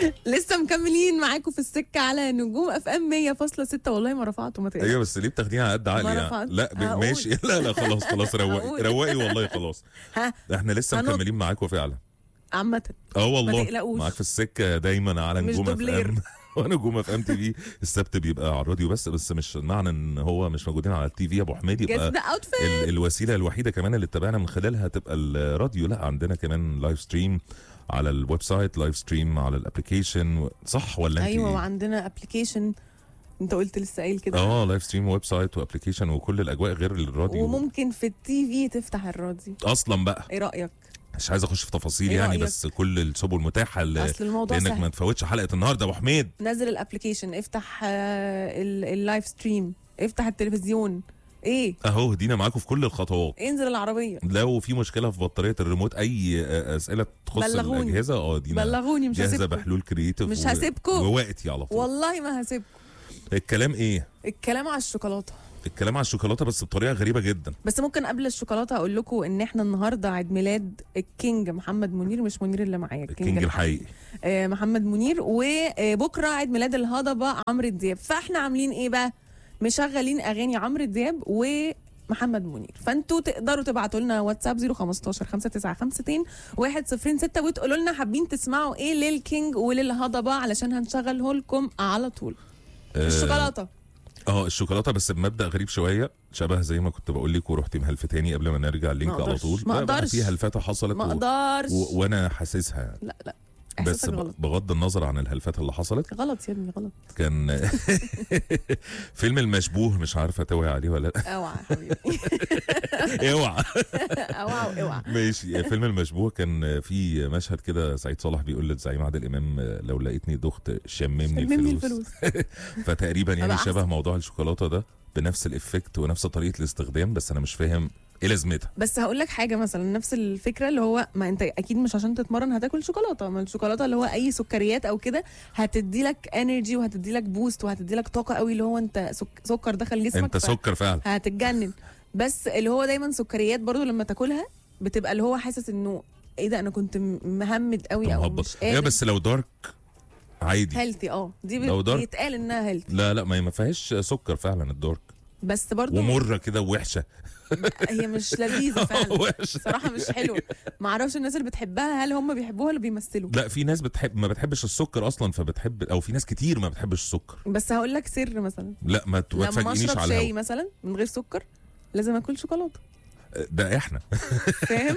لسه مكملين معاكم في السكه على نجوم اف ام 100.6 والله ما رفعته ما تقلقش ايوه بس ليه بتاخديها على قد عقلي ما يعني رفعت. لا ب- هقول. ماشي لا لا خلاص خلاص روقي هقول. روقي والله خلاص ها احنا لسه هنط. مكملين معاكم فعلا عامه اه والله تقلقوش. معاك في السكه دايما على مش نجوم اف دوبلير. ام ونجوم اف ام تي في السبت بيبقى على الراديو بس بس مش معنى ان هو مش موجودين على التي في يا ابو حميد جيت يبقى ذا اوتفيت ال- الوسيله الوحيده كمان اللي اتبعنا من خلالها تبقى الراديو لا عندنا كمان لايف ستريم على الويب سايت لايف ستريم على الابلكيشن صح ولا انت ايوه إيه؟ وعندنا ابلكيشن انت قلت لسه قايل كده اه لايف ستريم ويب سايت وابلكيشن وكل الاجواء غير الراديو وممكن في التي في تفتح الراديو اصلا بقى ايه رايك مش عايز اخش في تفاصيل إيه يعني رأيك؟ بس كل السبل متاحه ل- اصل الموضوع لانك سهل ما تفوتش حلقه النهارده يا ابو حميد نزل الابلكيشن افتح آه، ال- اللايف ستريم افتح التلفزيون ايه اهو دينا معاكم في كل الخطوات انزل العربيه لو في مشكله في بطاريه الريموت اي آه، اسئله تخص بلغوني. الاجهزه اه دينا بلغوني مش جاهزه هسيبكم بحلول كرييتيف مش و- هسيبكم. ووقتي على طول والله ما هسيبكم الكلام ايه الكلام على الشوكولاته الكلام على الشوكولاته بس بطريقه غريبه جدا بس ممكن قبل الشوكولاته اقول لكم ان احنا النهارده عيد ميلاد الكينج محمد منير مش منير اللي معايا الكينج الحقيقي آه، محمد منير وبكره عيد ميلاد الهضبه عمرو دياب فاحنا عاملين ايه بقى مشغلين اغاني عمرو دياب ومحمد منير فانتوا تقدروا تبعتوا لنا واتساب 015 5952 106 وتقولوا لنا حابين تسمعوا ايه للكينج وللهضبه علشان هنشغله لكم على طول آه، الشوكولاته اه الشوكولاته بس بمبدا غريب شويه شبه زي ما كنت بقول لك ورحتي مهلفتاني قبل ما نرجع اللينك ما على أقدرش، طول ما لا، بقى أقدرش. في هلفته حصلت ما و... اقدرش و... وانا حاسسها يعني لا لا بس احساسك ب- غلط بغض النظر عن الهلفات اللي حصلت غلط يا ابني غلط كان فيلم المشبوه مش عارفه توعي عليه ولا لا اوعى يا حبيبي اوعى اوعى اوعى ماشي فيلم المشبوه كان في مشهد كده سعيد صالح بيقول للزعيم عادل امام لو لقيتني دخت شممني شممني الفلوس الفلوس فتقريبا يعني أبقى شبه موضوع الشوكولاته ده بنفس الافكت ونفس طريقه الاستخدام بس انا مش فاهم ايه لازمتها بس هقول لك حاجه مثلا نفس الفكره اللي هو ما انت اكيد مش عشان تتمرن هتاكل شوكولاته ما الشوكولاته اللي هو اي سكريات او كده هتدي لك انرجي وهتدي لك بوست وهتدي لك طاقه قوي اللي هو انت سك... سكر دخل جسمك انت سكر فعلا هتتجنن بس اللي هو دايما سكريات برضو لما تاكلها بتبقى اللي هو حاسس انه ايه ده انا كنت م- مهمد قوي او مش مهبط قادر هي بس لو دارك عادي هيلثي اه دي لو بت- دارك- بيتقال انها هيلثي لا لا ما ما فيهاش سكر فعلا الدارك بس برضو ومره كده ووحشه هي مش لذيذه فعلا وحشه صراحه مش حلوه ما اعرفش الناس اللي بتحبها هل هم بيحبوها ولا بيمثلوا لا في ناس بتحب ما بتحبش السكر اصلا فبتحب او في ناس كتير ما بتحبش السكر بس هقول لك سر مثلا لا ما ت- ما لما تفاجئنيش اشرب على شاي الهوا مثلا من غير سكر لازم اكل شوكولاته ده احنا فاهم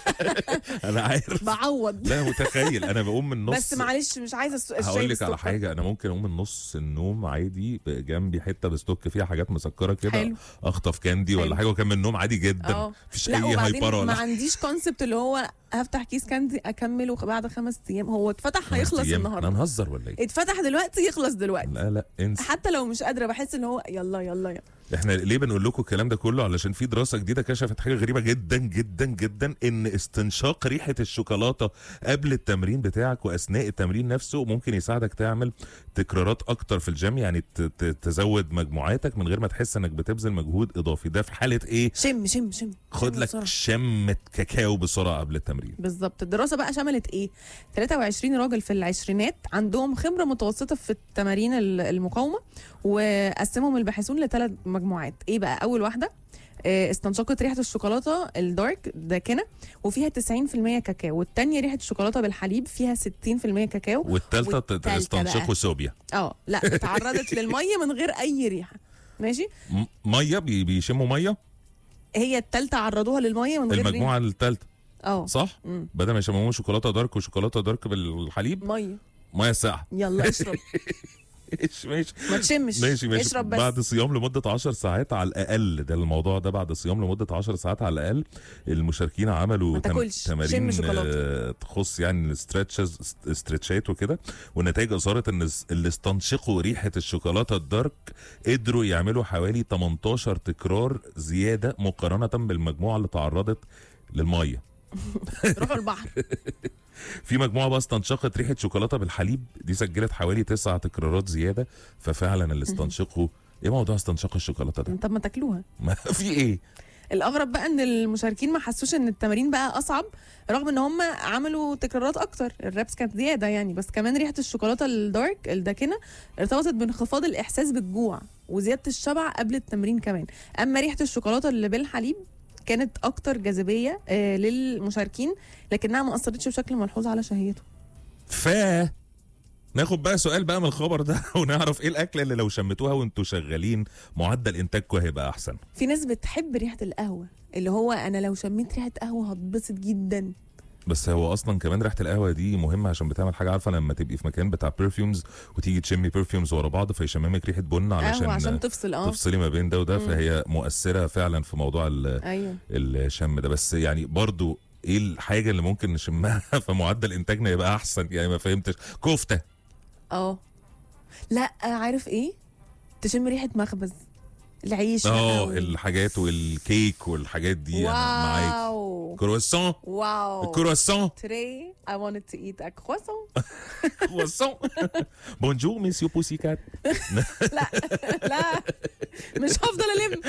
انا عارف بعوض لا متخيل انا بقوم من النص بس معلش مش عايزه الس- الشاي هقول لك على بالسكر. حاجه انا ممكن اقوم من نص النوم عادي جنبي حته بستوك فيها حاجات مسكره كده حلو. اخطف كاندي ولا حلو. حاجه وكان من النوم عادي جدا اه مفيش لا اي وبعدين هايبر ما ولا عنديش كونسبت اللي هو هفتح كيس كاندي اكمله بعد خمس ايام هو اتفتح خمس هيخلص أيام. احنا النهارده نهزر ولا ايه اتفتح دلوقتي يخلص دلوقتي لا لا انسى حتى لو مش قادره بحس ان هو يلا يلا يلا احنا ليه بنقول لكم الكلام ده كله علشان في دراسه جديده كشفت حاجه غريبه جدا جدا جدا ان استنشاق ريحه الشوكولاته قبل التمرين بتاعك واثناء التمرين نفسه ممكن يساعدك تعمل تكرارات اكتر في الجيم يعني ت- ت- تزود مجموعاتك من غير ما تحس انك بتبذل مجهود اضافي ده في حاله ايه شم شم شم خد شم لك بسرعة. شمة كاكاو بسرعه قبل التمرين بالظبط الدراسه بقى شملت ايه 23 راجل في العشرينات عندهم خبره متوسطه في التمارين ال- المقاومه وقسمهم الباحثون لثلاث مجموعات ايه بقى اول واحده آه، استنشقت ريحه الشوكولاته الدارك داكنه وفيها 90% كاكاو والتانية ريحه الشوكولاته بالحليب فيها 60% كاكاو والثالثه والتالتة تستنشقوا بقى. صوبيا اه لا اتعرضت للميه من غير اي ريحه ماشي م- ميه بي- بيشموا ميه هي التالتة عرضوها للميه من غير ريحه المجموعه الثالثه اه صح مم. بدل ما يشمموا شوكولاته دارك وشوكولاته دارك بالحليب ميه ميه ساقعه يلا اشرب ماشي ماشي ما تشمش ماشي ماشي اشرب بس بعد صيام لمده 10 ساعات على الاقل ده الموضوع ده بعد صيام لمده 10 ساعات على الاقل المشاركين عملوا ما تم- تاكلش. تمارين شم شوكولاتة. آه، تخص يعني الاسترتشز استرتشات وكده والنتائج اظهرت ان الس- اللي استنشقوا ريحه الشوكولاته الدارك قدروا يعملوا حوالي 18 تكرار زياده مقارنه بالمجموعه اللي تعرضت للميه روحوا البحر في مجموعه بقى استنشقت ريحه شوكولاته بالحليب دي سجلت حوالي تسع تكرارات زياده ففعلا اللي استنشقوا ايه موضوع استنشاق الشوكولاته ده؟ طب ما تاكلوها ما في ايه؟ الاغرب بقى ان المشاركين ما حسوش ان التمارين بقى اصعب رغم ان هم عملوا تكرارات اكتر الرابس كانت زياده يعني بس كمان ريحه الشوكولاته الدارك الداكنه ارتبطت بانخفاض الاحساس بالجوع وزياده الشبع قبل التمرين كمان اما ريحه الشوكولاته اللي بالحليب كانت اكتر جاذبيه آه للمشاركين لكنها ما اثرتش بشكل ملحوظ على شهيته ف ناخد بقى سؤال بقى من الخبر ده ونعرف ايه الاكله اللي لو شمتوها وانتوا شغالين معدل انتاجكم هيبقى احسن في ناس بتحب ريحه القهوه اللي هو انا لو شميت ريحه قهوه هتبسط جدا بس هو اصلا كمان ريحه القهوه دي مهمه عشان بتعمل حاجه عارفه لما تبقي في مكان بتاع برفيومز وتيجي تشمي برفيومز ورا بعض فيشممك ريحه بن علشان, قهوه عشان تفصل اه تفصلي ما بين ده وده مم. فهي مؤثره فعلا في موضوع ال- ايوه الشم ده بس يعني برضو ايه الحاجه اللي ممكن نشمها فمعدل انتاجنا يبقى احسن يعني ما فهمتش كفته اه لا عارف ايه تشم ريحه مخبز العيش بقى اه وال- الحاجات والكيك والحاجات دي انا معاك واو كرواسون واو الكرواسون Today I wanted to eat a croissant. كرواسون بونجور ميسيو بوسي كات لا مش هفضل الم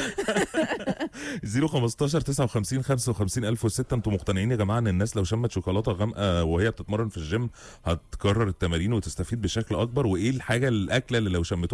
015 59 55 1006 انتوا مقتنعين يا جماعه ان الناس لو شمت شوكولاته غامقه وهي بتتمرن في الجيم هتكرر التمارين وتستفيد بشكل اكبر وايه الحاجه الاكله اللي لو شمتوها